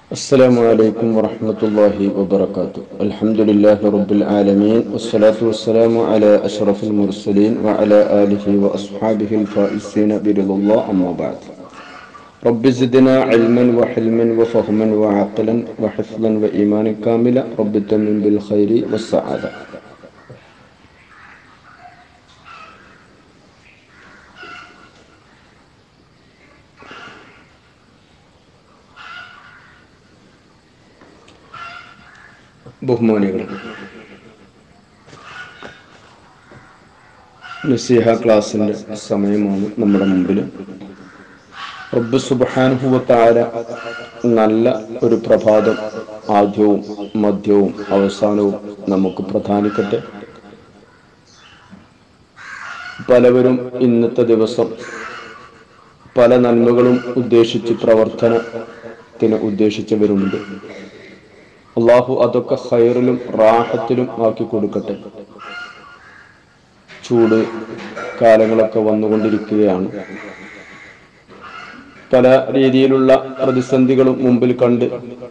السلام عليكم ورحمة الله وبركاته الحمد لله رب العالمين والصلاة والسلام على أشرف المرسلين وعلى آله وأصحابه الفائزين برضا الله أما بعد رب زدنا علما وحلما وفهما وعقلا وحفظا وإيمانا كاملا رب تمن بالخير والسعادة ബഹുമാനികൾ നസീഹ ക്ലാസിന്റെ സമയമാണ് നമ്മുടെ മുമ്പിൽ റബ്ബ് സുബാനുഭവത്താര നല്ല ഒരു പ്രഭാതം ആദ്യവും മധ്യവും അവസാനവും നമുക്ക് പ്രധാനിക്കട്ടെ പലവരും ഇന്നത്തെ ദിവസം പല നന്മകളും ഉദ്ദേശിച്ച് പ്രവർത്തനത്തിന് ഉദ്ദേശിച്ചവരുണ്ട് അള്ളാഹു അതൊക്കെ ഹൈറിലും റാഹത്തിലും ആക്കി കൊടുക്കട്ടെ ചൂട് കാലങ്ങളൊക്കെ വന്നുകൊണ്ടിരിക്കുകയാണ് പല രീതിയിലുള്ള പ്രതിസന്ധികളും മുമ്പിൽ കണ്ട്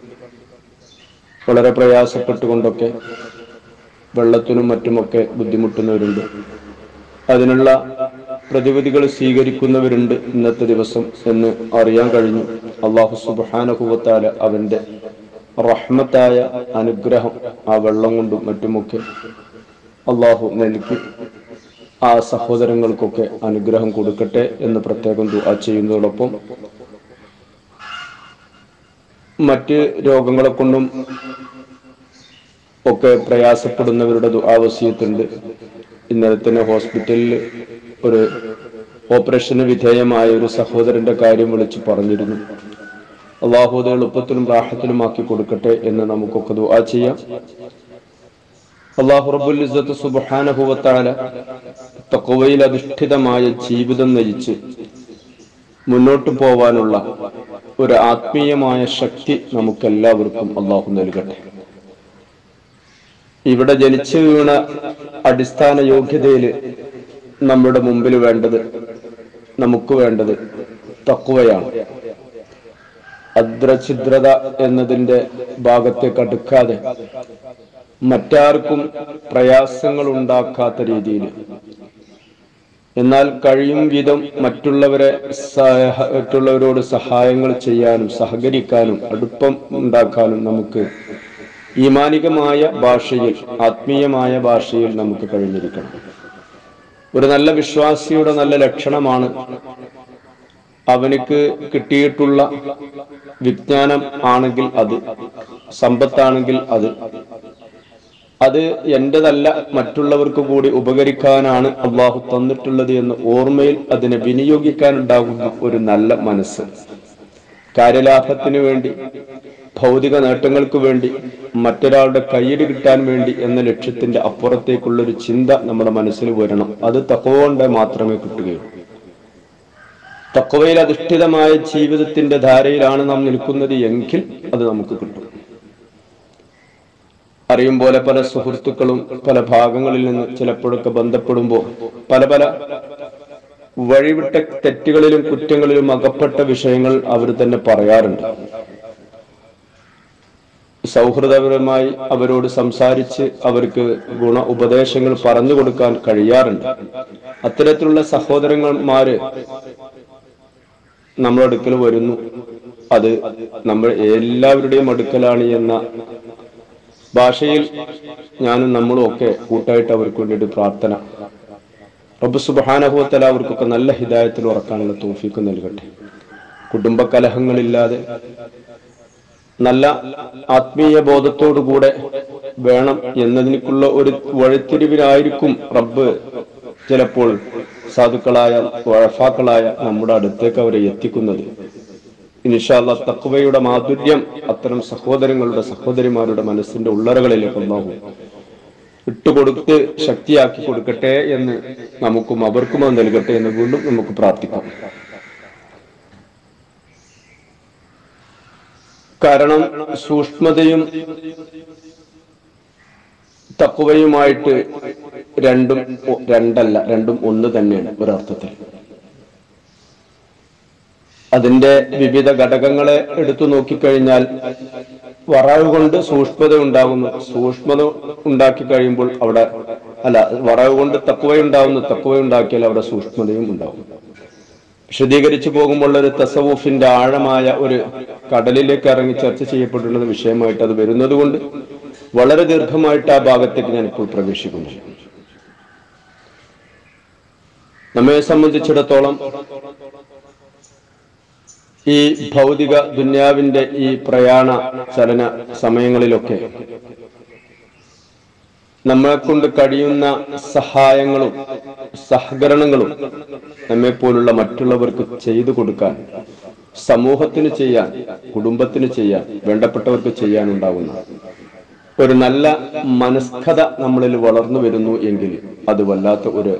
വളരെ പ്രയാസപ്പെട്ടുകൊണ്ടൊക്കെ വെള്ളത്തിനും മറ്റുമൊക്കെ ബുദ്ധിമുട്ടുന്നവരുണ്ട് അതിനുള്ള പ്രതിവിധികൾ സ്വീകരിക്കുന്നവരുണ്ട് ഇന്നത്തെ ദിവസം എന്ന് അറിയാൻ കഴിഞ്ഞു അള്ളാഹു സുബാനഹുവത്താല അവന്റെ റഹ്മത്തായ അനുഗ്രഹം ആ വെള്ളം കൊണ്ടും മറ്റുമൊക്കെ അള്ളാഹു നൽകി ആ സഹോദരങ്ങൾക്കൊക്കെ അനുഗ്രഹം കൊടുക്കട്ടെ എന്ന് പ്രത്യേകം ദുആ ചെയ്യുന്നതോടൊപ്പം മറ്റ് രോഗങ്ങളെ കൊണ്ടും ഒക്കെ പ്രയാസപ്പെടുന്നവരുടെ ദുആവസ്യത്തുണ്ട് ഇന്നലെ തന്നെ ഹോസ്പിറ്റലിൽ ഒരു ഓപ്പറേഷന് വിധേയമായ ഒരു സഹോദരന്റെ കാര്യം വിളിച്ചു പറഞ്ഞിരുന്നു അള്ളാഹു അത് എളുപ്പത്തിലും റാഹത്തിലും ആക്കി കൊടുക്കട്ടെ എന്ന് നമുക്കൊക്കെ ദുആ ചെയ്യാം അള്ളാഹു റബ്ബുൽ ഇസ്സത്ത് സുബ്ഹാനഹു വതആല തഖ്വയിൽ അധിഷ്ഠിതമായ ജീവിതം നയിച്ച് മുന്നോട്ട് പോവാനുള്ള ഒരു ആത്മീയമായ ശക്തി നമുക്കെല്ലാവർക്കും അള്ളാഹു നൽകട്ടെ ഇവിടെ ജനിച്ചു വീണ അടിസ്ഥാന യോഗ്യതയില് നമ്മുടെ മുമ്പിൽ വേണ്ടത് നമുക്ക് വേണ്ടത് തക്കുവയാണ് അദ്രഛിദ്രത എന്നതിന്റെ ഭാഗത്തേക്ക് അടുക്കാതെ മറ്റാർക്കും പ്രയാസങ്ങൾ ഉണ്ടാക്കാത്ത രീതിയിൽ എന്നാൽ കഴിയും വിധം മറ്റുള്ളവരെ മറ്റുള്ളവരോട് സഹായങ്ങൾ ചെയ്യാനും സഹകരിക്കാനും അടുപ്പം ഉണ്ടാക്കാനും നമുക്ക് ഈമാനികമായ ഭാഷയിൽ ആത്മീയമായ ഭാഷയിൽ നമുക്ക് കഴിഞ്ഞിരിക്കണം ഒരു നല്ല വിശ്വാസിയുടെ നല്ല ലക്ഷണമാണ് അവനിക്ക് കിട്ടിയിട്ടുള്ള വിജ്ഞാനം ആണെങ്കിൽ അത് സമ്പത്താണെങ്കിൽ അത് അത് എന്റേതല്ല മറ്റുള്ളവർക്ക് കൂടി ഉപകരിക്കാനാണ് അള്ളാഹു തന്നിട്ടുള്ളത് എന്ന് ഓർമ്മയിൽ അതിനെ വിനിയോഗിക്കാനുണ്ടാകുന്ന ഒരു നല്ല മനസ്സ് കാര്യലാഭത്തിന് വേണ്ടി ഭൗതിക നേട്ടങ്ങൾക്ക് വേണ്ടി മറ്റൊരാളുടെ കയ്യടി കിട്ടാൻ വേണ്ടി എന്ന ലക്ഷ്യത്തിന്റെ അപ്പുറത്തേക്കുള്ള ഒരു ചിന്ത നമ്മുടെ മനസ്സിൽ വരണം അത് തക്കവുകൊണ്ട് മാത്രമേ കിട്ടുകയുള്ളൂ തക്കവയിൽ അധിഷ്ഠിതമായ ജീവിതത്തിന്റെ ധാരയിലാണ് നാം നിൽക്കുന്നത് എങ്കിൽ അത് നമുക്ക് കിട്ടും അറിയും പോലെ പല സുഹൃത്തുക്കളും പല ഭാഗങ്ങളിൽ നിന്ന് ചിലപ്പോഴൊക്കെ ബന്ധപ്പെടുമ്പോൾ പല പല വഴിവിട്ട തെറ്റുകളിലും കുറ്റങ്ങളിലും അകപ്പെട്ട വിഷയങ്ങൾ അവർ തന്നെ പറയാറുണ്ട് സൗഹൃദപരമായി അവരോട് സംസാരിച്ച് അവർക്ക് ഗുണ ഉപദേശങ്ങൾ പറഞ്ഞു കൊടുക്കാൻ കഴിയാറുണ്ട് അത്തരത്തിലുള്ള സഹോദരന്മാര് നമ്മുടെ അടുക്കൽ വരുന്നു അത് നമ്മൾ എല്ലാവരുടെയും അടുക്കലാണ് എന്ന ഭാഷയിൽ ഞാനും നമ്മളും ഒക്കെ കൂട്ടായിട്ട് അവർക്ക് വേണ്ടിയിട്ട് പ്രാർത്ഥന റബ്ബ് സുബാനഹുവത്തല അവർക്കൊക്കെ നല്ല ഹിദായത്തിൽ ഉറക്കാനുള്ള തോഫിക്ക് നൽകട്ടെ കുടുംബ കലഹങ്ങളില്ലാതെ നല്ല ആത്മീയ ബോധത്തോടുകൂടെ വേണം എന്നതിനുള്ള ഒരു വഴിത്തിരിവിനായിരിക്കും റബ്ബ് ചിലപ്പോൾ സാധുക്കളായ വഴഫാക്കളായ നമ്മുടെ അടുത്തേക്ക് അവരെ എത്തിക്കുന്നത് ഇനിഷാല്ല തക്വയുടെ മാധുര്യം അത്തരം സഹോദരങ്ങളുടെ സഹോദരിമാരുടെ മനസ്സിന്റെ ഉള്ളറകളിലേക്ക് ഒന്നാകും ഇട്ടുകൊടുത്ത് ശക്തിയാക്കി കൊടുക്കട്ടെ എന്ന് നമുക്കും അവർക്കും അത് നൽകട്ടെ എന്ന് വീണ്ടും നമുക്ക് പ്രാർത്ഥിക്കാം കാരണം സൂക്ഷ്മതയും തക്കുവയുമായിട്ട് രണ്ടും ഒ- രണ്ടല്ല രണ്ടും ഒന്ന് തന്നെയാണ് ഒരർത്ഥത്തിൽ അതിന്റെ വിവിധ ഘടകങ്ങളെ എടുത്തു നോക്കിക്കഴിഞ്ഞാൽ വറവ് കൊണ്ട് സൂക്ഷ്മത ഉണ്ടാകുന്നു സൂക്ഷ്മത ഉണ്ടാക്കി കഴിയുമ്പോൾ അവിടെ അല്ല വറവ് കൊണ്ട് തക്കുവ ഉണ്ടാകുന്നു തക്കുവ ഉണ്ടാക്കിയാൽ അവിടെ സൂക്ഷ്മതയും ഉണ്ടാകും വിശദീകരിച്ചു പോകുമ്പോൾ ഒരു തസവൂഫിന്റെ ആഴമായ ഒരു കടലിലേക്ക് ഇറങ്ങി ചർച്ച ചെയ്യപ്പെട്ടുള്ള വിഷയമായിട്ട് അത് വരുന്നത് കൊണ്ട് വളരെ ദീർഘമായിട്ട് ആ ഭാഗത്തേക്ക് ഞാൻ ഇപ്പോൾ പ്രവേശിക്കുന്നു നമ്മെ സംബന്ധിച്ചിടത്തോളം ഈ ഭൗതിക ദുന്യാവിന്റെ ഈ പ്രയാണ ചലന സമയങ്ങളിലൊക്കെ നമ്മളെ കൊണ്ട് കഴിയുന്ന സഹായങ്ങളും സഹകരണങ്ങളും നമ്മെ പോലുള്ള മറ്റുള്ളവർക്ക് ചെയ്തു കൊടുക്കാൻ സമൂഹത്തിന് ചെയ്യാൻ കുടുംബത്തിന് ചെയ്യാൻ വേണ്ടപ്പെട്ടവർക്ക് ചെയ്യാനുണ്ടാകുന്ന ഒരു നല്ല മനസ്കത നമ്മളിൽ വളർന്നു വരുന്നു എങ്കിൽ അത് വല്ലാത്ത ഒരു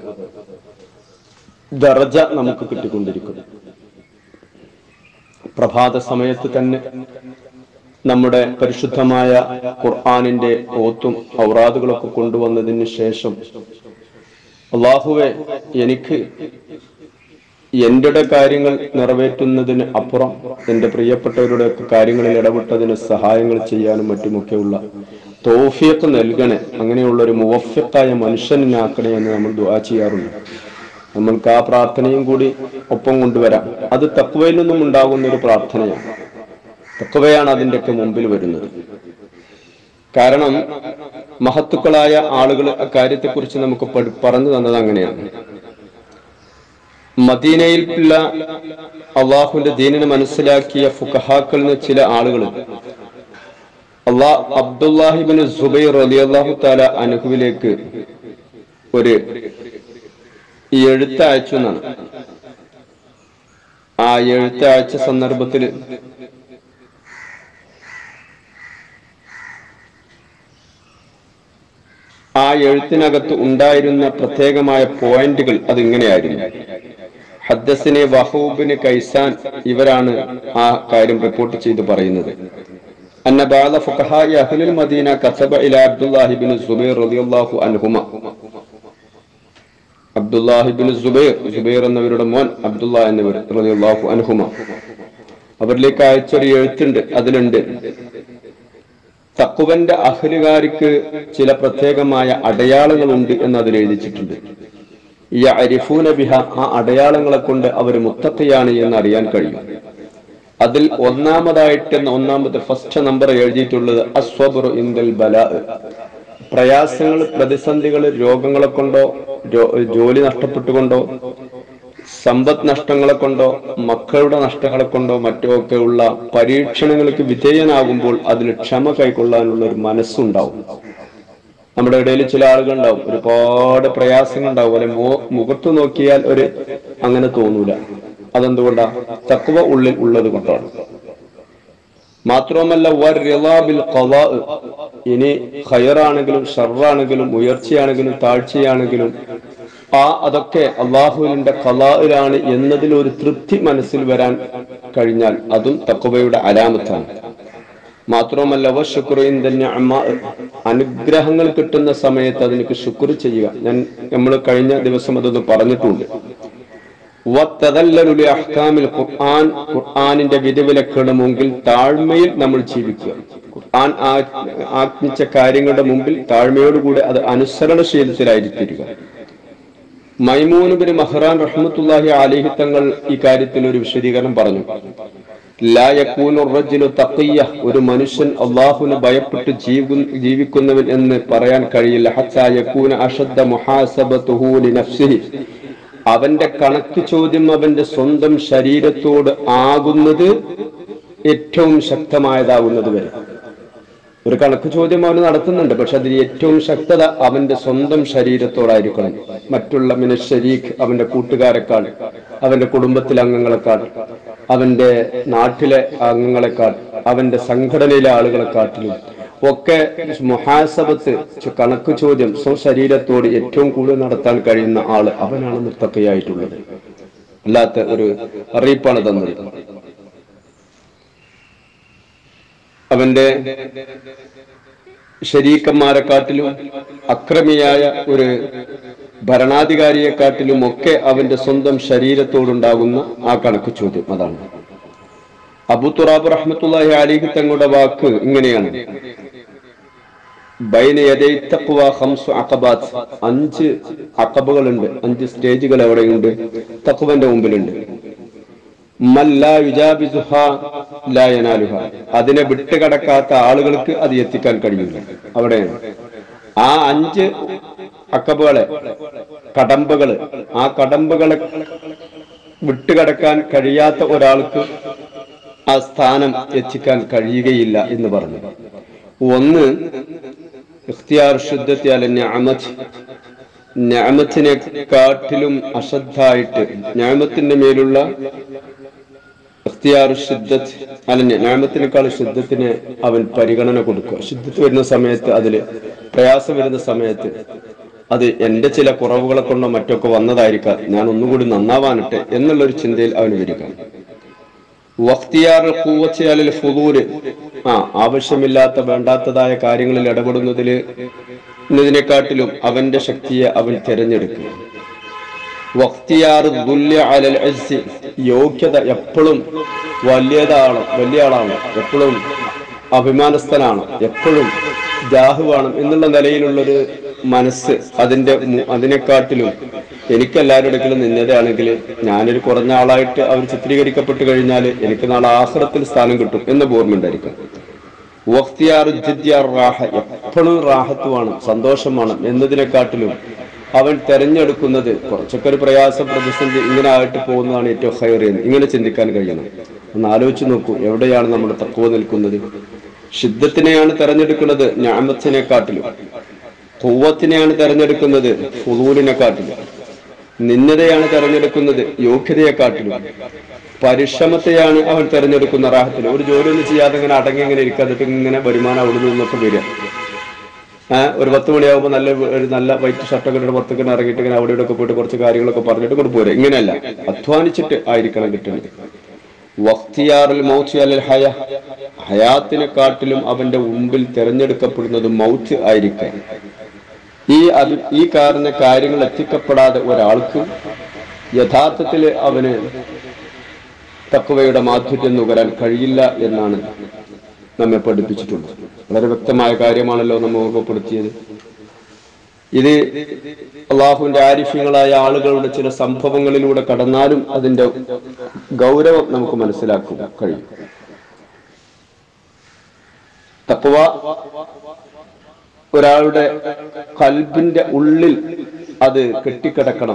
ദർജ നമുക്ക് കിട്ടിക്കൊണ്ടിരിക്കുന്നു പ്രഭാത സമയത്ത് തന്നെ നമ്മുടെ പരിശുദ്ധമായ ഖുർആാനിന്റെ ഓത്തും ഔറാദുകളൊക്കെ കൊണ്ടുവന്നതിന് ശേഷം അള്ളാഹുവെ എനിക്ക് എന്റെ കാര്യങ്ങൾ നിറവേറ്റുന്നതിന് അപ്പുറം എന്റെ പ്രിയപ്പെട്ടവരുടെ ഒക്കെ കാര്യങ്ങളിൽ ഇടപെട്ടതിന് സഹായങ്ങൾ ചെയ്യാനും മറ്റുമൊക്കെയുള്ള തോഫിയൊക്കെ നൽകണേ അങ്ങനെയുള്ള ഒരു മുവഫത്തായ മനുഷ്യനാക്കണേ എന്ന് നമ്മൾ ദുആ ചെയ്യാറുണ്ട് നമ്മൾക്ക് ആ പ്രാർത്ഥനയും കൂടി ഒപ്പം കൊണ്ടുവരാം അത് തക്വയിൽ നിന്നും ഉണ്ടാകുന്ന ഒരു പ്രാർത്ഥനയാണ് തക്വയാണ് അതിൻ്റെയൊക്കെ മുമ്പിൽ വരുന്നത് കാരണം മഹത്തുക്കളായ ആളുകൾ അക്കാര്യത്തെക്കുറിച്ച് നമുക്ക് പഠി- പറഞ്ഞു തന്നത് അങ്ങനെയാണ് മദീനയിലുള്ള അള്ളാഹുവിന്റെ ദീനിനെ മനസ്സിലാക്കിയ ഫുഖഹാക്കളിൽ നിന്ന് ചില ആളുകൾ അള്ളാ അബ്ദുല്ലാഹിബിന് സുബൈർ അലി അള്ളാഹു താല അനുഹുവിലേക്ക് ഒരു ഈ എഴുത്ത് അയച്ചു എന്നാണ് ആ എഴുത്ത് അയച്ച സന്ദർഭത്തിൽ ആ എഴുത്തിനകത്ത് ഉണ്ടായിരുന്ന പ്രത്യേകമായ പോയിന്റുകൾ അതിങ്ങനെയായിരുന്നു ഹദ്ദസിനെ വഹൂബിന് കൈസാൻ ഇവരാണ് ആ കാര്യം റിപ്പോർട്ട് ചെയ്ത് പറയുന്നത് അന്ന ബാല ഫുഖഹായി അഹ്ലുൽ മദീന കസബ ഇല അബ്ദുല്ലാഹിബിൻ സുബൈർ റളിയല്ലാഹു അൻഹുമ അബ്ദുല്ലാഹിബിൻ സുബൈർ സുബൈർ എന്നവരുടെ മോൻ അബ്ദുല്ല എന്നിവർ റളിയല്ലാഹു അൻഹുമ അവരിലേക്ക് അയച്ചൊരു എഴുത്തുണ്ട് അതിലുണ്ട് തക്കുവന്റെ അഹ്ലുകാരിക്ക് ചില പ്രത്യേകമായ അടയാളങ്ങളുണ്ട് എന്ന് അതിൽ എഴുതിച്ചിട്ടുണ്ട് ഈ അരിഫൂന ബിഹ ആ അടയാളങ്ങളെ കൊണ്ട് അവർ മുത്തക്കയാണ് എന്ന് അറിയാൻ കഴിയും അതിൽ ഒന്നാമതായിട്ട് ഒന്നാമത്തെ ഫസ്റ്റ് നമ്പർ എഴുതിയിട്ടുള്ളത് അസ്വബറു ഇന്ദൽ ബല പ്രയാസങ്ങൾ പ്രതിസന്ധികൾ രോഗങ്ങളെ കൊണ്ടോ ജോ- ജോലി നഷ്ടപ്പെട്ടുകൊണ്ടോ സമ്പത്ത് നഷ്ടങ്ങളെ കൊണ്ടോ മക്കളുടെ നഷ്ടങ്ങളെ കൊണ്ടോ മറ്റോ ഒക്കെ ഉള്ള പരീക്ഷണങ്ങൾക്ക് വിധേയനാകുമ്പോൾ അതിൽ ക്ഷമ കൈക്കൊള്ളാനുള്ള ഒരു മനസ്സുണ്ടാവും നമ്മുടെ ഇടയിൽ ചില ആളുകൾ ഉണ്ടാവും ഒരുപാട് പ്രയാസങ്ങൾ ഉണ്ടാവും അല്ലെ മോ- മുഖത്ത് നോക്കിയാൽ ഒരു അങ്ങനെ തോന്നൂല അതെന്തുകൊണ്ടാ തക്കുവ ഉള്ളിൽ ഉള്ളത് കൊണ്ടാണ് മാത്രവുമല്ല വറിളാ ബിൽ ഖളാ. ഇനി ഖൈറാണെങ്കിലും ഷർറാണെങ്കിലും ഉയർച്ചയാണെങ്കിലും താഴ്ചയാണെങ്കിലും ആ അതൊക്കെ അള്ളാഹുവിന്റെ കലായിലാണ് എന്നതിൽ ഒരു തൃപ്തി മനസ്സിൽ വരാൻ കഴിഞ്ഞാൽ അതും തക്കുവയുടെ അലാമത്താണ് മാത്രവുമല്ല വ ശുക്രയും തന്നെ അമ്മ അനുഗ്രഹങ്ങൾ കിട്ടുന്ന സമയത്ത് അതിനൊക്കെ ശുക്ർ ചെയ്യുക ഞാൻ നമ്മൾ കഴിഞ്ഞ ദിവസം അതൊന്ന് പറഞ്ഞിട്ടുണ്ട് വത്തദല്ലലു ലി അഹ്കാമിൽ ഖുർആൻ ഖുർആനിന്റെ വിധിവിലക്കുകളുടെ മുമ്പിൽ താഴ്മയിൽ നമ്മൾ ജീവിക്കുക ഖുർആൻ ആ- ആജ്ഞിച്ച കാര്യങ്ങളുടെ മുമ്പിൽ താഴ്മയോടുകൂടി അത് അനുസരണശീലത്തിലായിരിക്കുക മൈമൂനുബിന് മഹ്റാൻ റഹ്മത്തുല്ലാഹി അലിഹി തങ്ങൾ ഈ കാര്യത്തിൽ ഒരു വിശദീകരണം പറഞ്ഞു ലാ യകൂനു റജ്ജുലു തഖിയ്യ ഒരു മനുഷ്യൻ അള്ളാഹുവിനെ ഭയപ്പെട്ട് ജീവി- ജീവിക്കുന്നവൻ എന്ന് പറയാൻ കഴിയില്ല ഹത്താ യകൂന അഷദ്ദ മുഹാസബതുഹു ലിനഫ്സിഹി അവന്റെ കണക്ക് ചോദ്യം അവന്റെ സ്വന്തം ശരീരത്തോട് ആകുന്നത് ഏറ്റവും ശക്തമായതാകുന്നത് വരെ ഒരു കണക്ക് ചോദ്യം അവന് നടത്തുന്നുണ്ട് പക്ഷെ അതിൽ ഏറ്റവും ശക്തത അവന്റെ സ്വന്തം ശരീരത്തോടായിരിക്കണം മറ്റുള്ള മിന ശരീഖ് അവന്റെ കൂട്ടുകാരെക്കാൾ അവന്റെ കുടുംബത്തിലെ അംഗങ്ങളെക്കാൾ അവന്റെ നാട്ടിലെ അംഗങ്ങളെക്കാൾ അവന്റെ സംഘടനയിലെ ആളുകളെക്കാട്ടിലും ഒക്കെ മുഹാസബത്ത് ചു- കണക്ക് ചോദ്യം സ്വശരീരത്തോട് ഏറ്റവും കൂടുതൽ നടത്താൻ കഴിയുന്ന ആള് അവനാണ് മുത്തക്കയായിട്ടുള്ളത് അല്ലാത്ത ഒരു അറിയിപ്പാണ് തന്നത് അവന്റെ ശരീക്കന്മാരെക്കാട്ടിലും അക്രമിയായ ഒരു ഭരണാധികാരിയെക്കാട്ടിലും ഒക്കെ അവന്റെ സ്വന്തം ശരീരത്തോടുണ്ടാകുന്ന ആ കണക്ക് ചോദ്യം അതാണ് അബു തുറാബ് റഹ്മത്തുള്ളാഹി അലിഹി തങ്ങളുടെ വാക്ക് ഇങ്ങനെയാണ് ബൈന യദൈ തഖ്വ ഖംസു അഖബാത്ത് അഞ്ച് അഖബകളുണ്ട് അഞ്ച് സ്റ്റേജുകൾ എവിടെയുണ്ട് തഖ്വന്റെ മുമ്പിലുണ്ട് മല്ലാ യുജാബിസുഹ ലാ യനാലുഹ അതിനെ വിട്ടുകടക്കാത്ത ആളുകൾക്ക് അത് എത്തിക്കാൻ കഴിയില്ല അവിടെയാണ് ആ അഞ്ച് അക്കബുകളെ കടമ്പകള് ആ കടമ്പകളെ വിട്ടുകടക്കാൻ കഴിയാത്ത ഒരാൾക്ക് ആ സ്ഥാനം എത്തിക്കാൻ കഴിയുകയില്ല എന്ന് പറഞ്ഞു ഒന്ന് ഇഖ്തിയാർ ശുദ്ധത്തി അല ഞാമത്ത് ഞാമത്തിനെ കാട്ടിലും അശ്രദ്ധായിട്ട് ഞാമത്തിന്റെ മേലുള്ള ഇഖ്തിയാർ ശുദ്ധത്ത് അല്ല ഞാമത്തിനേക്കാൾ ശുദ്ധത്തിന് അവൻ പരിഗണന കൊടുക്കുക ശുദ്ധത്ത് വരുന്ന സമയത്ത് അതില് പ്രയാസം വരുന്ന സമയത്ത് അത് എന്റെ ചില കുറവുകളെ കൊണ്ടോ മറ്റൊക്കെ വന്നതായിരിക്കാം ഞാൻ ഒന്നുകൂടി നന്നാവാനട്ടെ എന്നുള്ള ഒരു ചിന്തയിൽ അവന് വരിക വഖ്തിയാർ ഖുവ്വത്തി അലൽ ഫുദൂല് ആ ആവശ്യമില്ലാത്ത വേണ്ടാത്തതായ കാര്യങ്ങളിൽ ഇടപെടുന്നതിൽ ഇതിനെക്കാട്ടിലും അവന്റെ ശക്തിയെ അവൻ തിരഞ്ഞെടുക്കുക വഖ്തിയാർ ദുല്യ അലൽ അജ്സി യോഗ്യത എപ്പോഴും വലിയതാണ് വലിയ ആളാണ് എപ്പോഴും അഭിമാനസ്ഥനാണ് എപ്പോഴും ജാഹുവാണ് എന്നുള്ള നിലയിലുള്ളൊരു മനസ്സ് അതിന്റെ മു- അതിനെക്കാട്ടിലും എനിക്ക് എല്ലാവരുടെ അടുക്കലും നിന്നതാണെങ്കിൽ ഞാനൊരു കുറഞ്ഞ ആളായിട്ട് അവർ ചിത്രീകരിക്കപ്പെട്ട് കഴിഞ്ഞാൽ എനിക്ക് നാളെ ആഹ്റത്തിൽ സ്ഥാനം കിട്ടും എന്ന് ഓർമ്മയുണ്ടായിരിക്കും വഖ്തിയാർ ജിദ്യാർ റാഹ എപ്പോഴും റാഹത്ത് വേണം സന്തോഷം വേണം എന്നതിനെക്കാട്ടിലും അവൻ തെരഞ്ഞെടുക്കുന്നത് കുറച്ചൊക്കെ ഒരു പ്രയാസം പ്രതിസന്ധി ഇങ്ങനെ ആയിട്ട് പോകുന്നതാണ് ഏറ്റവും ഹയർ എന്ന് ഇങ്ങനെ ചിന്തിക്കാൻ കഴിയണം ഒന്ന് ആലോചിച്ച് നോക്കൂ എവിടെയാണ് നമ്മൾ തക്കുവ നിൽക്കുന്നത് ഷിദ്ധത്തിനെയാണ് തെരഞ്ഞെടുക്കുന്നത് ഞാമത്തിനെക്കാട്ടിലും കൂവത്തിനെയാണ് തെരഞ്ഞെടുക്കുന്നത് ഫുദൂലിനെക്കാട്ടിലും നിന്നതയാണ് തെരഞ്ഞെടുക്കുന്നത് യോഗ്യതയെക്കാട്ടിലും പരിശ്രമത്തെയാണ് അവൻ തെരഞ്ഞെടുക്കുന്ന റാഹത്തിൽ ഒരു ജോലിയൊന്നും ചെയ്യാതെ ഇങ്ങനെ അടങ്ങി ഇങ്ങനെ ഇരിക്കാതിട്ട് ഇങ്ങനെ വരുമാനം അവിടെ നിന്നൊക്കെ വരിക ഏഹ് ഒരു പത്ത് മണിയാകുമ്പോൾ നല്ല ഒരു നല്ല വൈറ്റ് ഷർട്ടൊക്കെ ഇട്ടിട്ട് പുറത്തേക്ക് ഇങ്ങനെ ഇറങ്ങിയിട്ട് ഇങ്ങനെ അവിടെ ഇവിടെ ഒക്കെ പോയിട്ട് കുറച്ച് കാര്യങ്ങളൊക്കെ പറഞ്ഞിട്ട് കൊണ്ട് പോരെ ഇങ്ങനെയല്ല അധ്വാനിച്ചിട്ട് ആയിരിക്കണം കിട്ടുന്നത് വഖ്തിയാറുൽ മൗത്ത് അലൽ ഹയ ഹയാത്തിനെക്കാട്ടിലും അവന്റെ മുമ്പിൽ തിരഞ്ഞെടുക്കപ്പെടുന്നത് മൗത്ത് ആയിരിക്കാം ഈ അത് ഈ കാരണ കാര്യങ്ങൾ എത്തിക്കപ്പെടാതെ ഒരാൾക്കും യഥാർത്ഥത്തിൽ അവന് തക്കവയുടെ മാധുര്യം നുകരാൻ കഴിയില്ല എന്നാണ് നമ്മെ പഠിപ്പിച്ചിട്ടുള്ളത് വളരെ വ്യക്തമായ കാര്യമാണല്ലോ നമ്മൾ ഓർമ്മപ്പെടുത്തിയത് ഇത് അള്ളാഹുവിന്റെ ആരിഫ്യങ്ങളായ ആളുകളുടെ ചില സംഭവങ്ങളിലൂടെ കടന്നാലും അതിന്റെ ഗൗരവം നമുക്ക് മനസ്സിലാക്കും കഴിയും തക്വ ഒരാളുടെ കൽബിന്റെ ഉള്ളിൽ അത് കെട്ടിക്കിടക്കണം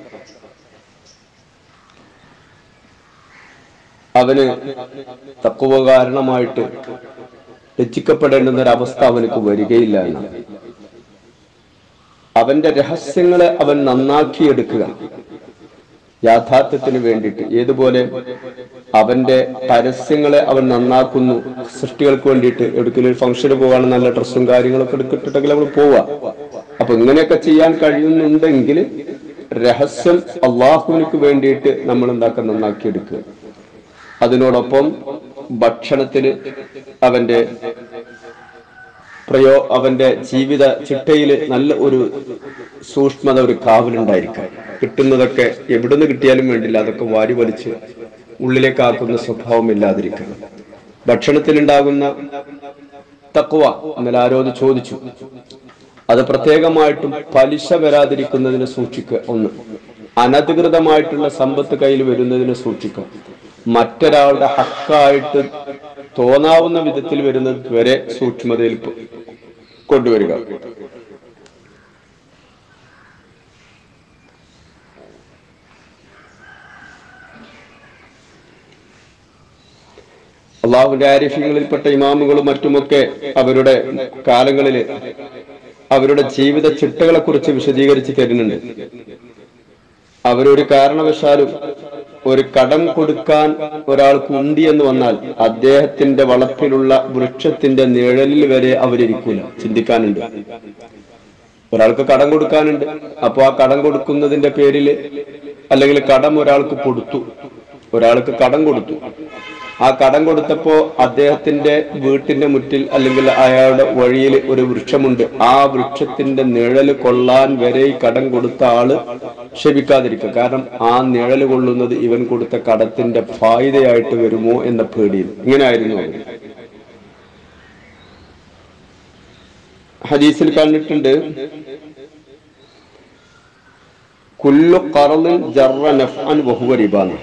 അവന് തക്കുവ കാരണമായിട്ട് രക്ഷിക്കപ്പെടേണ്ടുന്ന ഒരു അവസ്ഥ അവനക്ക് വരികയില്ല എന്നാണ് അവന്റെ രഹസ്യങ്ങളെ അവൻ നന്നാക്കിയെടുക്കുക യാഥാർത്ഥ്യത്തിന് വേണ്ടിയിട്ട് ഏതുപോലെ അവന്റെ പരസ്യങ്ങളെ അവൻ നന്നാക്കുന്നു സൃഷ്ടികൾക്ക് വേണ്ടിയിട്ട് എവിടേക്കെങ്കിലും ഒരു ഫംഗ്ഷന് പോവാണ് നല്ല ഡ്രസ്സും കാര്യങ്ങളൊക്കെ എടുത്തിട്ടുണ്ടെങ്കിൽ അവൾ പോവാ അപ്പൊ ഇങ്ങനെയൊക്കെ ചെയ്യാൻ കഴിയുന്നുണ്ടെങ്കിൽ രഹസ്യം അള്ളാഹുവിനക്ക് വേണ്ടിയിട്ട് നമ്മൾ എന്താക്കാൻ നന്നാക്കിയെടുക്കുക അതിനോടൊപ്പം ഭക്ഷണത്തിന് അവന്റെ പ്രയോ അവന്റെ ജീവിത ചിട്ടയില് നല്ല ഒരു സൂക്ഷ്മത ഒരു കാവലുണ്ടായിരിക്കും കിട്ടുന്നതൊക്കെ എവിടുന്ന് കിട്ടിയാലും വേണ്ടില്ല അതൊക്കെ വാരി വലിച്ച് ഉള്ളിലേക്കാക്കുന്ന സ്വഭാവം ഇല്ലാതിരിക്കണം ഭക്ഷണത്തിലുണ്ടാകുന്ന തക്വ എന്നാൽ ആരോട് ചോദിച്ചു അത് പ്രത്യേകമായിട്ടും പലിശ വരാതിരിക്കുന്നതിനെ സൂക്ഷിക്കുക ഒന്ന് അനധികൃതമായിട്ടുള്ള സമ്പത്ത് കയ്യിൽ വരുന്നതിനെ സൂക്ഷിക്കുക മറ്റൊരാളുടെ ഹക്കായിട്ട് തോന്നാവുന്ന വിധത്തിൽ വരുന്നത് വരെ സൂക്ഷ്മതയിൽ കൊ- കൊണ്ടുവരിക അള്ളാഹുവിന്റെ ആരിഫ്യങ്ങളിൽപ്പെട്ട ഇമാമുകളും മറ്റുമൊക്കെ അവരുടെ കാലങ്ങളിൽ അവരുടെ ജീവിത ചിട്ടകളെ കുറിച്ച് വിശദീകരിച്ച് തരുന്നുണ്ട് അവരൊരു കാരണവശാലും ഒരു കടം കൊടുക്കാൻ ഒരാൾക്ക് ഉണ്ട് എന്ന് വന്നാൽ അദ്ദേഹത്തിന്റെ വളപ്പിലുള്ള വൃക്ഷത്തിന്റെ നിഴലിൽ വരെ അവരിയ്ക്കൂല ചിന്തിക്കാനുണ്ട് ഒരാൾക്ക് കടം കൊടുക്കാനുണ്ട് അപ്പൊ ആ കടം കൊടുക്കുന്നതിന്റെ പേരിൽ അല്ലെങ്കിൽ കടം ഒരാൾക്ക് കൊടുത്തു ഒരാൾക്ക് കടം കൊടുത്തു ആ കടം കൊടുത്തപ്പോ അദ്ദേഹത്തിന്റെ വീട്ടിന്റെ മുറ്റിൽ അല്ലെങ്കിൽ അയാളുടെ വഴിയിൽ ഒരു വൃക്ഷമുണ്ട് ആ വൃക്ഷത്തിന്റെ നിഴല് കൊള്ളാൻ വരെ ഈ കടം കൊടുത്ത ആള് ക്ഷമിക്കാതിരിക്കുക കാരണം ആ നിഴല് കൊള്ളുന്നത് ഇവൻ കൊടുത്ത കടത്തിന്റെ ഫായിദയായിട്ട് വരുമോ എന്ന പേടിയിൽ ഇങ്ങനെ ആയിരുന്നു അവര് ഹദീസിൽ കണ്ടിട്ടുണ്ട് കുല്ലു കറലിൻ ജറ നഫ്അൻ വഹുവ റിബാന്ന്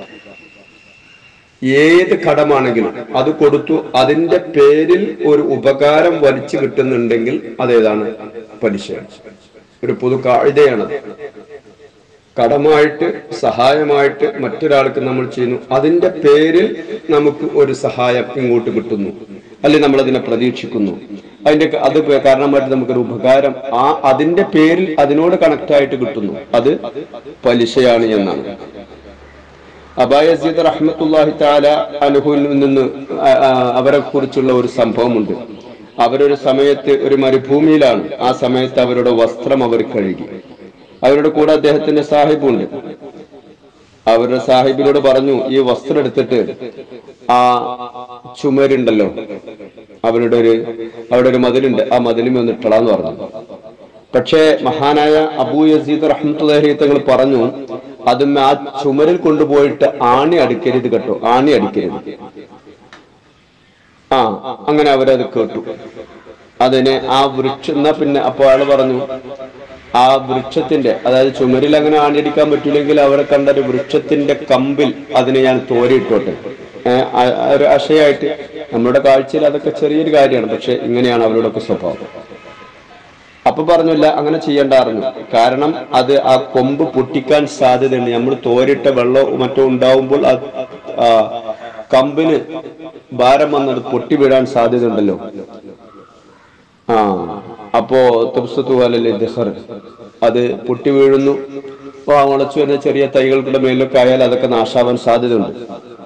ഏത് കടമാണെങ്കിലും അത് കൊടുത്തു അതിന്റെ പേരിൽ ഒരു ഉപകാരം വലിച്ചു കിട്ടുന്നുണ്ടെങ്കിൽ അതേതാണ് പലിശയാണ് ഒരു പൊതു കാഴ്ചയാണത് കടമായിട്ട് സഹായമായിട്ട് മറ്റൊരാൾക്ക് നമ്മൾ ചെയ്യുന്നു അതിന്റെ പേരിൽ നമുക്ക് ഒരു സഹായം ഇങ്ങോട്ട് കിട്ടുന്നു അല്ലെങ്കിൽ നമ്മൾ അതിനെ പ്രതീക്ഷിക്കുന്നു അതിന്റെ ക- അത് കാരണമായിട്ട് നമുക്കൊരു ഉപകാരം ആ അതിന്റെ പേരിൽ അതിനോട് കണക്ട് ആയിട്ട് കിട്ടുന്നു അത് പലിശയാണ് എന്നാണ് അബായസീദ് റഹ്മത്തുല്ലാഹി താല അനുഹുവിൽ നിന്ന് ആ- ആ അവരെ കുറിച്ചുള്ള ഒരു സംഭവമുണ്ട് അവരൊരു സമയത്ത് ഒരു മരുഭൂമിയിലാണ് ആ സമയത്ത് അവരുടെ വസ്ത്രം അവർ കഴുകി അവരുടെ കൂടെ അദ്ദേഹത്തിന്റെ സാഹിബുണ്ട് അവരുടെ സാഹിബിനോട് പറഞ്ഞു ഈ വസ്ത്രം എടുത്തിട്ട് ആ ചുമരുണ്ടല്ലോ അവരുടെ ഒരു അവിടെ ഒരു മതിലുണ്ട് ആ മതിലുമേ ഒന്ന് ഇട്ടളാന്ന് പറഞ്ഞു പക്ഷേ മഹാനായ അബൂ യസീദ് റഹ്മത്തുല്ലാഹി തങ്ങൾ പറഞ്ഞു അതും ആ ചുമരിൽ കൊണ്ടുപോയിട്ട് ആണി അടിക്കരുത് കേട്ടോ ആണി അടിക്കരുത് ആ അങ്ങനെ അവരത് കേട്ടു അതിനെ ആ വൃക്ഷ എന്നാ പിന്നെ അപ്പൊ അയാൾ പറഞ്ഞു ആ വൃക്ഷത്തിന്റെ അതായത് ചുമരിൽ അങ്ങനെ ആണിയടിക്കാൻ പറ്റില്ലെങ്കിൽ അവരെ കണ്ട ഒരു വൃക്ഷത്തിന്റെ കമ്പിൽ അതിനെ ഞാൻ തോരിയിട്ടോട്ടെ ഏഹ് ആ- ആ ഒരു അശയായിട്ട് നമ്മുടെ കാഴ്ചയിൽ അതൊക്കെ ചെറിയൊരു കാര്യമാണ് പക്ഷെ ഇങ്ങനെയാണ് അവരുടെയൊക്കെ സ്വഭാവം അപ്പൊ പറഞ്ഞില്ല അങ്ങനെ ചെയ്യേണ്ട അറിഞ്ഞു കാരണം അത് ആ കൊമ്പ് പൊട്ടിക്കാൻ സാധ്യതയുണ്ട് നമ്മൾ തോരിട്ട വെള്ളം മറ്റോ ഉണ്ടാവുമ്പോൾ ആ ആ കമ്പിന് ഭാരം വന്നത് പൊട്ടി വീഴാൻ സാധ്യതയുണ്ടല്ലോ ആ അപ്പോ തുബ്സത്തു അലല്ലേ ദഹർ അത് പൊട്ടി വീഴുന്നു അപ്പൊ ആ മുളച്ചു വരുന്ന ചെറിയ തൈകൾക്കുടെ മേലൊക്കെ ആയാൽ അതൊക്കെ നാശാവാൻ സാധ്യതയുണ്ട്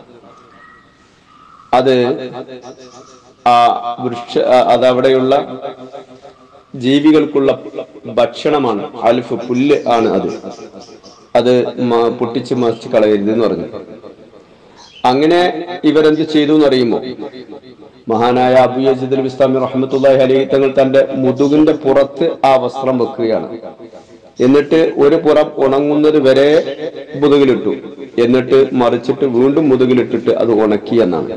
അത് ആ വൃക്ഷ ആ- അതവിടെയുള്ള ജീവികൾക്കുള്ള ഭക്ഷണമാണ് അൽഫ് പുല്ല് ആണ് അത് അത് മ- പൊട്ടിച്ച് മറിച്ച് കളയരുത് എന്ന് പറഞ്ഞു അങ്ങനെ ഇവരെന്ത് ചെയ്തു എന്നറിയുമോ മഹാനായ അബു യസീദ് അൽ ഇസ്ലാമി റഹ്മത്തുള്ളാഹി അലൈഹി തങ്ങൾ തന്റെ മുതുകിന്റെ പുറത്ത് ആ വസ്ത്രം വെക്കുകയാണ് എന്നിട്ട് ഒരു പുറം ഉണങ്ങുന്നത് വരെ മുതുകിലിട്ടു എന്നിട്ട് മറിച്ചിട്ട് വീണ്ടും മുതുകിലിട്ടിട്ട് അത് ഉണക്കി എന്നാണ്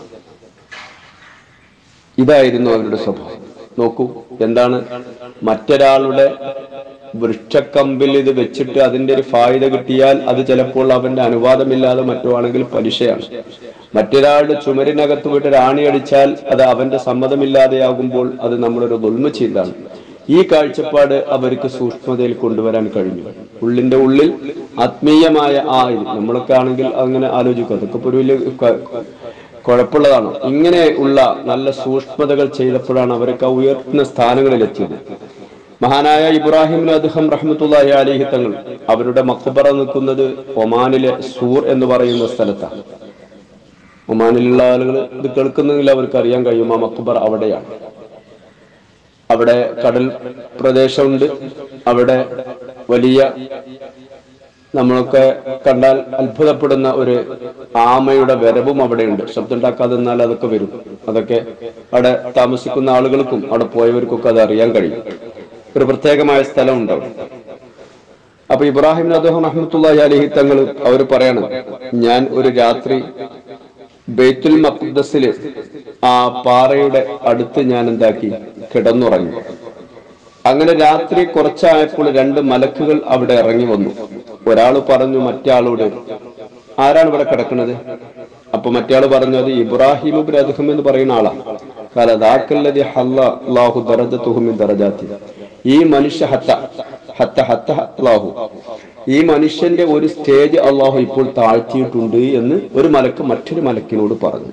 ഇതായിരുന്നു അവരുടെ സ്വഭാവം നോക്കൂ എന്താണ് മറ്റൊരാളുടെ വൃക്ഷക്കമ്പിൽ ഇത് വെച്ചിട്ട് അതിന്റെ ഒരു ഫായിദ കിട്ടിയാൽ അത് ചിലപ്പോൾ അവന്റെ അനുവാദമില്ലാതെ മറ്റോ ആണെങ്കിൽ പലിശയാണ് മറ്റൊരാളുടെ ചുമരിനകത്ത് പോയിട്ട് റാണി അടിച്ചാൽ അത് അവന്റെ സമ്മതമില്ലാതെയാകുമ്പോൾ അത് നമ്മളൊരു ദുൽമ ചെയ്താണ് ഈ കാഴ്ചപ്പാട് അവർക്ക് സൂക്ഷ്മതയിൽ കൊണ്ടുവരാൻ കഴിഞ്ഞു ഉള്ളിന്റെ ഉള്ളിൽ ആത്മീയമായ ആ ഇത് നമ്മളൊക്കെ ആണെങ്കിൽ അങ്ങനെ ആലോചിക്കും അതൊക്കെ ഇപ്പൊ ഒരു വലിയ ക- കുഴപ്പമുള്ളതാണ് ഇങ്ങനെ ഉള്ള നല്ല സൂക്ഷ്മതകൾ ചെയ്തപ്പോഴാണ് അവർക്ക് ആ ഉയർത്തുന്ന സ്ഥാനങ്ങളിൽ എത്തിയത് മഹാനായ ഇബ്രാഹിം അദ്ഹം റഹ്മത്തുള്ളാഹി അലിഹി തങ്ങൾ അവരുടെ മക്ബറ നിൽക്കുന്നത് ഒമാനിലെ സൂർ എന്ന് പറയുന്ന സ്ഥലത്താണ് ഒമാനിലുള്ള ആളുകൾ ഇത് കേൾക്കുന്നെങ്കിൽ അവർക്ക് അറിയാൻ കഴിയും ആ മക്ബറ അവിടെയാണ് അവിടെ കടൽ പ്രദേശമുണ്ട് അവിടെ വലിയ നമ്മളൊക്കെ കണ്ടാൽ അത്ഭുതപ്പെടുന്ന ഒരു ആമയുടെ വരവും അവിടെയുണ്ട് ശബ്ദം ഉണ്ടാക്കാതെ നിന്നാൽ അതൊക്കെ വരും അതൊക്കെ അവിടെ താമസിക്കുന്ന ആളുകൾക്കും അവിടെ പോയവർക്കൊക്കെ അത് അറിയാൻ കഴിയും ഒരു പ്രത്യേകമായ സ്ഥലമുണ്ട് അവിടെ അപ്പൊ ഇബ്രാഹിം അദ്ദേഹം റഹ്മത്തുള്ളാഹി അലഹി തങ്ങൾ അവർ പറയണം ഞാൻ ഒരു രാത്രി ബെയ്ത്തുൽ മഖ്ദസില് ആ പാറയുടെ അടുത്ത് ഞാൻ എന്താക്കി കിടന്നുറങ്ങി അങ്ങനെ രാത്രി കുറച്ചായപ്പോൾ രണ്ട് മലക്കുകൾ അവിടെ ഇറങ്ങി വന്നു ഒരാൾ പറഞ്ഞു മറ്റേ ആരാണ് ഇവിടെ കിടക്കുന്നത് അപ്പൊ മറ്റേ പറഞ്ഞു അത് ഇബ്രാഹിം ഇബ്നു അദ്ഹം എന്ന് പറയുന്ന ആളാണ് കാല ദാക്കല്ലദി ഹല്ല അല്ലാഹു ദറജതുഹു മിൻ ദറജാതി ഈ മനുഷ്യ ഹത്ത ഹത്ത ഹത്ത അല്ലാഹു ഈ മനുഷ്യന്റെ ഒരു സ്റ്റേജ് അള്ളാഹു ഇപ്പോൾ താഴ്ത്തിയിട്ടുണ്ട് എന്ന് ഒരു മലക്ക് മറ്റൊരു മലക്കിനോട് പറഞ്ഞു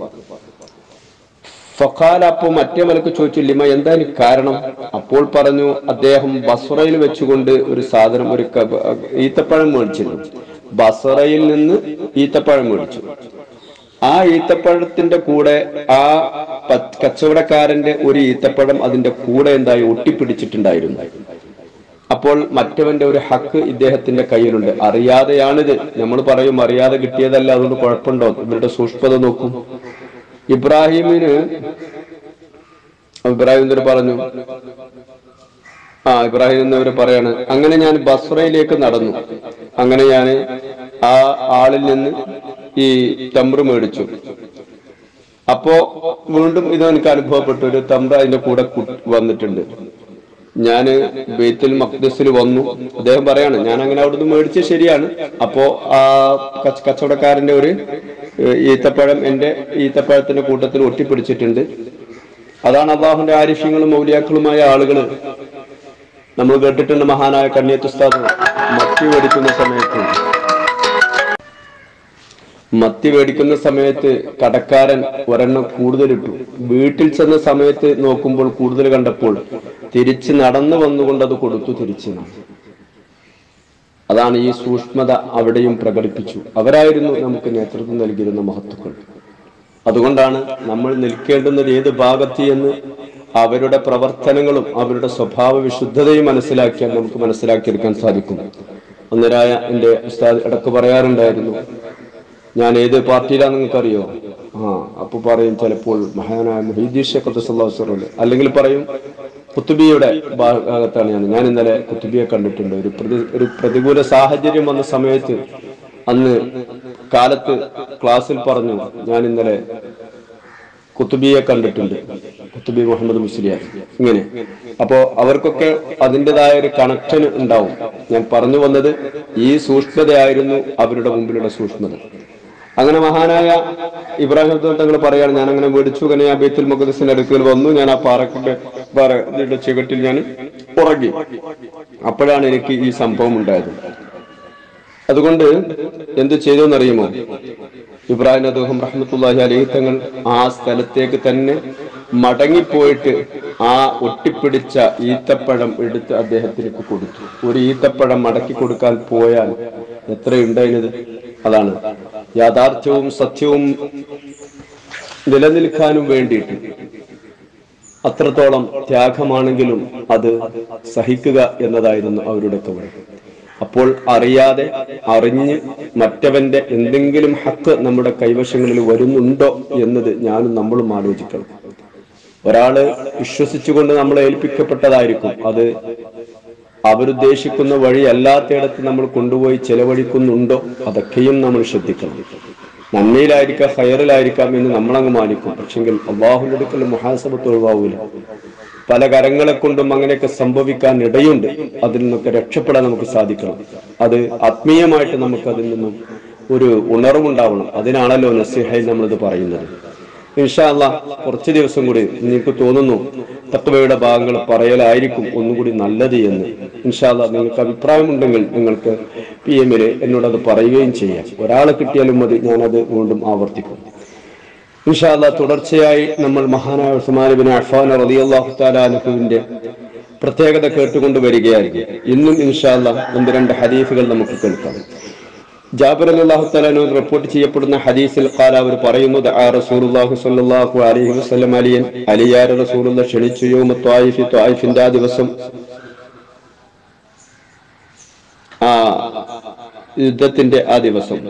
ഫഖാല അപ്പോ മറ്റേ മലക്ക് ചോദിച്ചു ലിമ എന്താ ഇതിന് കാരണം അപ്പോൾ പറഞ്ഞു അദ്ദേഹം ബസ്റയിൽ വെച്ചുകൊണ്ട് ഒരു സാധനം ഒരു ക- ഈത്തപ്പഴം മേടിച്ചിരുന്നു ബസറയിൽ നിന്ന് ഈത്തപ്പഴം മേടിച്ചു ആ ഈത്തപ്പഴത്തിന്റെ കൂടെ ആ പ- കച്ചവടക്കാരന്റെ ഒരു ഈത്തപ്പഴം അതിന്റെ കൂടെ എന്തായി ഒട്ടിപ്പിടിച്ചിട്ടുണ്ടായിരുന്നു അപ്പൊ അപ്പോൾ മറ്റവന്റെ ഒരു ഹക്ക് ഇദ്ദേഹത്തിന്റെ കയ്യിലുണ്ട് അറിയാതെയാണിത് നമ്മൾ പറയും അറിയാതെ കിട്ടിയതല്ല അതുകൊണ്ട് കുഴപ്പമുണ്ടോ ഇവരുടെ സൂക്ഷ്മത നോക്കും ഇബ്രാഹിമിന് ഇബ്രാഹിം എന്തൊരു പറഞ്ഞു ആ ഇബ്രാഹിം എന്നവർ പറയാണ് അങ്ങനെ ഞാൻ ബസ്രയിലേക്ക് നടന്നു അങ്ങനെ ഞാൻ ആ ആളിൽ നിന്ന് ഈ തമ്പ്ര മേടിച്ചു അപ്പോ വീണ്ടും ഇത് എനിക്ക് അനുഭവപ്പെട്ടു ഒരു തമ്പ്ര അതിന്റെ കൂടെ കു- വന്നിട്ടുണ്ട് ഞാന് ബേത്തുൽ മഖ്ദസിൽ വന്നു അദ്ദേഹം പറയാണ് ഞാൻ അങ്ങനെ അവിടുന്ന് മേടിച്ചത് ശരിയാണ് അപ്പോ ആ കച്ച- കച്ചവടക്കാരന്റെ ഒരു ഏഹ്, ഈത്തപ്പഴം എന്റെ ഈത്തപ്പഴത്തിന്റെ കൂട്ടത്തിൽ ഒട്ടിപ്പിടിച്ചിട്ടുണ്ട് അതാണ് അള്ളാഹുന്റെ ആരിഫ്യങ്ങളും മൗലിയാക്കളുമായ ആളുകള് നമ്മൾ കേട്ടിട്ടുണ്ട് മഹാനായ കണ്ണിയത്തുസ്താദ് മത്തി മേടിക്കുന്ന സമയത്ത് മത്തി മേടിക്കുന്ന സമയത്ത് കടക്കാരൻ ഒരെണ്ണം കൂടുതലിട്ടു വീട്ടിൽ ചെന്ന സമയത്ത് നോക്കുമ്പോൾ കൂടുതൽ കണ്ടപ്പോൾ തിരിച്ച് നടന്നു വന്നുകൊണ്ട് അത് കൊടുത്തു തിരിച്ചു അതാണ് ഈ സൂക്ഷ്മത അവിടെയും പ്രകടിപ്പിച്ചു അവരായിരുന്നു നമുക്ക് നേതൃത്വം നൽകിയിരുന്ന മഹത്തുക്കൾ അതുകൊണ്ടാണ് നമ്മൾ നിൽക്കേണ്ടുന്നത് ഏത് ഭാഗത്ത് എന്ന് അവരുടെ പ്രവർത്തനങ്ങളും അവരുടെ സ്വഭാവ വിശുദ്ധതയും മനസ്സിലാക്കിയാൽ നമുക്ക് മനസ്സിലാക്കിയെടുക്കാൻ സാധിക്കും അന്നേരായ എൻ്റെ ഉസ്താദ് ഇടക്ക് പറയാറുണ്ടായിരുന്നു ഞാൻ ഏത് പാർട്ടിയിലാന്ന് നിങ്ങൾക്കറിയോ ആ അപ്പൊ പറയും ചിലപ്പോൾ മഹാനായ മുഹീദ്ദീഷല്ലേ അല്ലെങ്കിൽ പറയും കുത്തുബിയുടെ ഭാഗത്താണ് ഞാൻ ഞാൻ ഇന്നലെ കുത്തുബിയെ കണ്ടിട്ടുണ്ട് ഒരു പ്രതി ഒരു പ്രതികൂല സാഹചര്യം വന്ന സമയത്ത് അന്ന് കാലത്ത് ക്ലാസ്സിൽ പറഞ്ഞു ഞാൻ ഇന്നലെ കുത്തുബിയെ കണ്ടിട്ടുണ്ട് കുത്തുബി മുഹമ്മദ് മുസ്ലിയാർ ഇങ്ങനെ അപ്പോ അവർക്കൊക്കെ അതിൻ്റെതായ ഒരു കണക്ഷൻ ഉണ്ടാവും ഞാൻ പറഞ്ഞു വന്നത് ഈ സൂക്ഷ്മതയായിരുന്നു അവരുടെ മുമ്പിലുള്ള സൂക്ഷ്മത അങ്ങനെ മഹാനായ ഇബ്രാഹിം അബ്ദുൽ തങ്ങൾ പറയാണ് ഞാൻ അങ്ങനെ മേടിച്ചു അങ്ങനെ ആ ബേത്തുൽ മുഖദസിന്റെ അടുക്കൽ വന്നു ഞാൻ ആ പാറക്കിന്റെ പാറയുടെ ചുവട്ടിൽ ഞാൻ ഉറങ്ങി അപ്പോഴാണ് എനിക്ക് ഈ സംഭവം ഉണ്ടായത് അതുകൊണ്ട് എന്ത് ചെയ്തു എന്നറിയുമോ ഇബ്രാഹിം അദ്ദേഹം റഹ്മത്തുല്ലാഹി അലൈഹി തങ്ങൾ ആ സ്ഥലത്തേക്ക് തന്നെ മടങ്ങിപ്പോയിട്ട് ആ ഒട്ടിപ്പിടിച്ച ഈത്തപ്പഴം എടുത്ത് അദ്ദേഹത്തിലേക്ക് കൊടുത്തു ഒരു ഈത്തപ്പഴം മടക്കി കൊടുക്കാൻ പോയാൽ എത്രയുണ്ടായിരുന്നത് അതാണ് യാഥാർത്ഥ്യവും സത്യവും നിലനിൽക്കാനും വേണ്ടിയിട്ട് അത്രത്തോളം ത്യാഗമാണെങ്കിലും അത് സഹിക്കുക എന്നതായിരുന്നു അവരുടെ കവർ അപ്പോൾ അറിയാതെ അറിഞ്ഞ് മറ്റവന്റെ എന്തെങ്കിലും ഹക്ക് നമ്മുടെ കൈവശങ്ങളിൽ വരുന്നുണ്ടോ എന്നത് ഞാനും നമ്മളും ആലോചിക്കണം ഒരാള് വിശ്വസിച്ചുകൊണ്ട് നമ്മളെ ഏൽപ്പിക്കപ്പെട്ടതായിരിക്കും അത് അവരുദ്ദേശിക്കുന്ന വഴി അല്ലാത്തയിടത്ത് നമ്മൾ കൊണ്ടുപോയി ചെലവഴിക്കുന്നുണ്ടോ അതൊക്കെയും നമ്മൾ ശ്രദ്ധിക്കണം നന്മയിലായിരിക്കാം ഹയറിലായിരിക്കാം എന്ന് നമ്മളങ്ങ് മാനിക്കും പക്ഷെങ്കിൽ അള്ളാഹുവിന്റെ അടുക്കൽ മുഹാസബത്ത് ഒഴിവാവൂല പല കരങ്ങളെ കൊണ്ടും അങ്ങനെയൊക്കെ സംഭവിക്കാൻ ഇടയുണ്ട് അതിൽ നിന്നൊക്കെ രക്ഷപ്പെടാൻ നമുക്ക് സാധിക്കണം അത് ആത്മീയമായിട്ട് നമുക്ക് അതിൽ നിന്നും ഒരു ഉണർവുണ്ടാവണം അതിനാണല്ലോ നസിഹായി നമ്മളിത് പറയുന്നത് ഇൻഷാല്ല കുറച്ച് ദിവസം കൂടി നിങ്ങൾക്ക് തോന്നുന്നു തത്വയുടെ ഭാഗങ്ങൾ പറയലായിരിക്കും ഒന്നുകൂടി നല്ലത് എന്ന് ഇൻഷാല്ല നിങ്ങൾക്ക് അഭിപ്രായമുണ്ടെങ്കിൽ നിങ്ങൾക്ക് പി എമ്മില് എന്നോട് അത് പറയുകയും ചെയ്യാം ഒരാളെ കിട്ടിയാലും മതി ഞാനത് വീണ്ടും ആവർത്തിക്കും ഇൻഷാല്ല തുടർച്ചയായി നമ്മൾ മഹാനായ ഉസ്മാൻ ബിൻ അഫാൻ റളിയല്ലാഹു തആല അൻഹുവിന്റെ പ്രത്യേകത കേട്ടുകൊണ്ട് വരികയായിരിക്കും ഇന്നും ഇൻഷാല്ല ഒന്ന് രണ്ട് ഹദീസുകൾ നമുക്ക് കേൾക്കാം ജാബിർ അല്ലാഹു തആലാനു റിപ്പോർട്ട് ചെയ്യപ്പെടുന്ന ഹദീസിൽ ഖാല അവർ പറയുന്നു ദആ റസൂലുള്ളാഹി സ്വല്ലല്ലാഹു അലൈഹി വസല്ലം അലിയൻ അലിയാര റസൂലുള്ള ക്ഷണിച്ചു യൗമ ത്വായിഫി ത്വായിഫിന്റെ ആ ദിവസം ആ യുദ്ധത്തിന്റെ ആ ദിവസം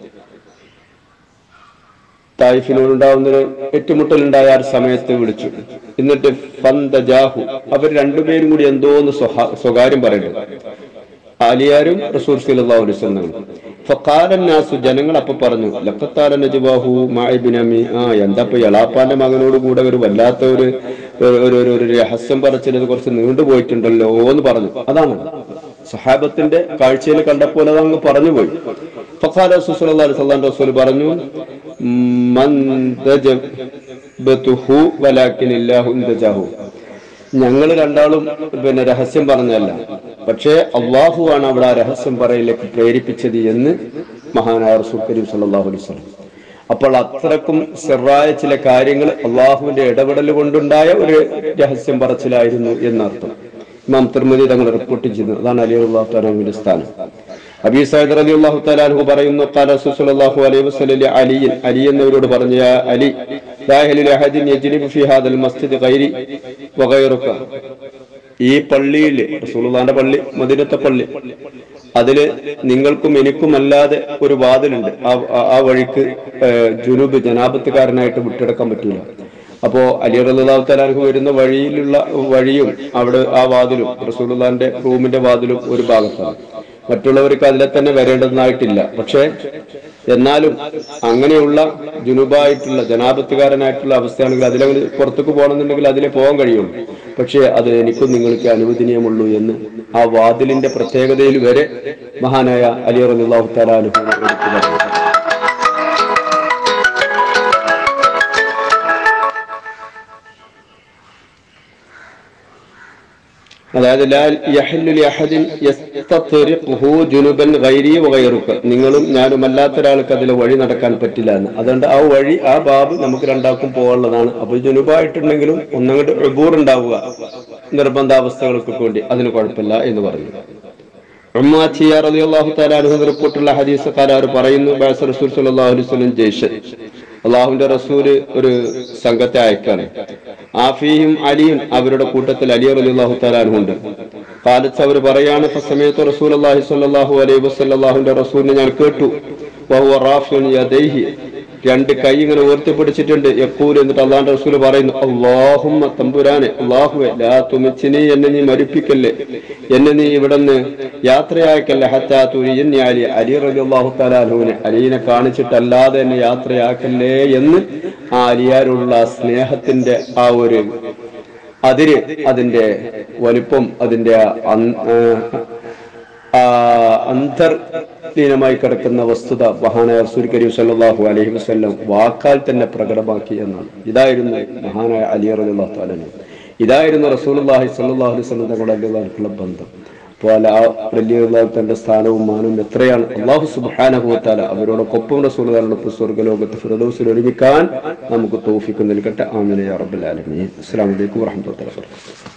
തായിഫിനോടുണ്ടാവുന്നൊരു ഏറ്റുമുട്ടലുണ്ടായ ആ ഒരു സമയത്ത് വിളിച്ചു എന്നിട്ട് ഫന്തജാഹു അവർ രണ്ടുപേരും കൂടി എന്തോ ഒന്ന് സ്വഹാ- സ്വകാര്യം പറയുന്നു ആലിയാരും റസൂൽ സല്ലല്ലാഹു അലൈഹി വസല്ലം ഫഖാലന്നാസു ജനങ്ങൾ അപ്പൊ പറഞ്ഞു ലഖത്താല നജ്വാഹു മാഇബിനമി ആ എന്താ ഇപ്പൊ എളാപ്പാന്റെ മകനോട് കൂടെ ഒരു വല്ലാത്ത ഒരു ഒരു- ഒരു ഒരു- ഒരു രഹസ്യം പറച്ചിലത് കുറച്ച് നീണ്ടുപോയിട്ടുണ്ടല്ലോ എന്ന് പറഞ്ഞു അതാണ് സഹാബത്തിന്റെ കാഴ്ചയിൽ കണ്ടപ്പോൾ അത് അങ്ങ് പറഞ്ഞു പോയി ഫഖാല റസൂൽ സല്ലല്ലാഹു അലൈഹി വസല്ലം റസൂൽ പറഞ്ഞു മൻ ദജബതുഹു വലാകിൻ ഇല്ലാഹു ഇന്തജാഹു ഞങ്ങൾ രണ്ടാളും പിന്നെ രഹസ്യം പറഞ്ഞതല്ല പക്ഷേ അള്ളാഹുവാണ് അവിടെ ആ രഹസ്യം പറയലേക്ക് പ്രേരിപ്പിച്ചത് എന്ന് മഹാനായ റസൂൽ കരീം സല്ലല്ലാഹു അലൈഹി വസല്ലം അപ്പോൾ അത്രക്കും സിറായ ചില കാര്യങ്ങൾ അള്ളാഹുവിന്റെ ഇടപെടൽ കൊണ്ടുണ്ടായ ഒരു രഹസ്യം പറച്ചിലായിരുന്നു എന്നർത്ഥം ഇമാം തിർമതി തങ്ങൾ റിപ്പോർട്ട് ചെയ്തു അതാണ് അലി അള്ളാഹു താലാഹുവിന്റെ സ്ഥാനം അബി സയ്യിദ് റലി അള്ളാഹു തലാഹു പറയുന്നു ഖാല റസൂൽ സല്ലല്ലാഹു അലൈഹി വസല്ലം അലി അലി എന്നവരോട് പറഞ്ഞു യാ അലി ലാ അഹ്ലി അഹദിൻ യജ്നിബു ഫീ ഹാദൽ മസ്ജിദ് ഗൈരി വഗൈറുക ഈ പള്ളിയിൽ റസൂലുള്ളാന്റെ പള്ളി മദീനത്തെ പള്ളി അതില് നിങ്ങൾക്കും എനിക്കുമല്ലാതെ ഒരു വാതിലുണ്ട് ആ ആ- ആ വഴിക്ക് ഏഹ്, ജുനൂബ് ജനാപത്തുകാരനായിട്ട് വിട്ടെടുക്കാൻ പറ്റൂല അപ്പോ അലി റല്ലാഹു തലാൻഹു വരുന്ന വഴിയിലുള്ള വഴിയും അവിടെ ആ വാതിലും റസൂലുള്ളാന്റെ റൂമിന്റെ വാതിലും ഒരു ഭാഗത്താണ് മറ്റുള്ളവർക്ക് അതിലെ തന്നെ വരേണ്ടതായിട്ടില്ല പക്ഷേ എന്നാലും അങ്ങനെയുള്ള ജുനുബായിട്ടുള്ള ജനാപത്തുകാരനായിട്ടുള്ള അവസ്ഥയാണെങ്കിൽ അതിലങ്ങനെ പുറത്തേക്ക് പോകണമെന്നുണ്ടെങ്കിൽ അതിലെ പോകാൻ കഴിയുള്ളൂ പക്ഷേ അത് എനിക്കും നിങ്ങൾക്ക് അനുവദനീയമുള്ളൂ എന്ന് ആ വാതിലിന്റെ പ്രത്യേകതയിൽ വരെ മഹാനായ അലി റളിയല്ലാഹു തആല അൻഹു എടുത്തു പറഞ്ഞു അതായത് ലാ യഹല്ലു ലിഅഹദിൻ യസ്തത്രിഖുഹു ജുനുബൻ ഗൈരി വഗൈറുക നിങ്ങളും ഞാനും അല്ലാത്ത ഒരാൾക്ക് അതിലെ വഴി നടക്കാൻ പറ്റില്ല എന്ന് അതുകൊണ്ട് ആ വഴി ആ ബാബ് നമുക്ക് രണ്ടാൾക്കും പോകാനുള്ളതാണ് അപ്പൊ ജുനുബായിട്ടുണ്ടെങ്കിലും ഒന്നങ്ങോട്ട് ഉബൂർ ഉണ്ടാവുക നിർബന്ധാവസ്ഥകൾക്ക് വേണ്ടി അതിന് കുഴപ്പമില്ല എന്ന് പറഞ്ഞു ഉമ്മാച്ചിയ റളിയല്ലാഹു തആല അൻഹു റിപ്പോർട്ടുള്ള ഹദീസ് കരാർ പറയുന്നു ബഅസ് റസൂൽ സല്ലല്ലാഹു അലൈഹി വസല്ലം ജയ്ഷ് അള്ളാഹുവിന്റെ റസൂല് ഒരു സംഘത്തെ അയക്കാണ് ആഫിയും അലിയും അവരുടെ കൂട്ടത്തിൽ അലി റളിയല്ലാഹു തആല അൻഹു ഉണ്ട് കാലത്ത് അവർ പറയാണ് സമയത്ത് റസൂൽ അള്ളാഹി സ്വല്ലല്ലാഹു അലൈഹി വസല്ലാഹുവിന്റെ റസൂലിനെ ഞാൻ കേട്ടു വഹുവ റാഫിഉൻ യദൈഹി രണ്ട് കൈ ഇങ്ങനെ ഉയർത്തിപ്പിടിച്ചിട്ടുണ്ട് യക്കൂൽ എന്നിട്ട് അള്ളാന്റെ റസൂല് പറയുന്നു അള്ളാഹുമ്മ തമ്പുരാനെ അള്ളാഹുവെ ലാ തുമിച്ചിനി എന്നെ നീ മരിപ്പിക്കല്ലേ എന്നെ നീ ഇവിടുന്ന് യാത്രയാക്കല്ലേ ഹത്താ തുരിയന്നി അലി അലി റലി അള്ളാഹു തലാലുവിനെ അലീനെ കാണിച്ചിട്ടല്ലാതെ എന്നെ യാത്രയാക്കല്ലേ എന്ന് ആ അലിയാരുള്ള സ്നേഹത്തിന്റെ ആ ഒരു അതിര് അതിന്റെ വലിപ്പം അതിന്റെ അൻ- ആ, അന്തർലീനമായി കിടക്കുന്ന വസ്തുത മഹാനായ റസൂൽ കരീം സല്ലല്ലാഹു അലൈഹി വസല്ലം വാക്കാൽ തന്നെ പ്രകടമാക്കി എന്നാണ് ഇതായിരുന്നു മഹാനായ അലി റളിയല്ലാഹു തആല അൻഹു. ഇതായിരുന്നു റസൂലുള്ളാഹി സ്വല്ലല്ലാഹു അലൈഹി വസല്ലം തങ്ങളുടെ അല്ലാഹുള്ള ബന്ധം അപ്പോൾ ആ റളിയല്ലാഹു തന്റെ സ്ഥാനവും മാനവും എത്രയാണ് അള്ളാഹു സുബ്ഹാനഹു വ തആല അവരോടൊപ്പം റസൂലുള്ളാഹിയോടൊപ്പം സ്വർഗ്ഗലോകത്ത് ഫിർദൗസിൽ ഒരുമിക്കാൻ നമുക്ക് തൗഫീഖ് നൽകട്ടെ ആമീൻ യാ റബ്ബൽ ആലമീൻ അസ്സലാമു അലൈക്കും വറഹ്മത്തുള്ളാഹി വബറകാതുഹു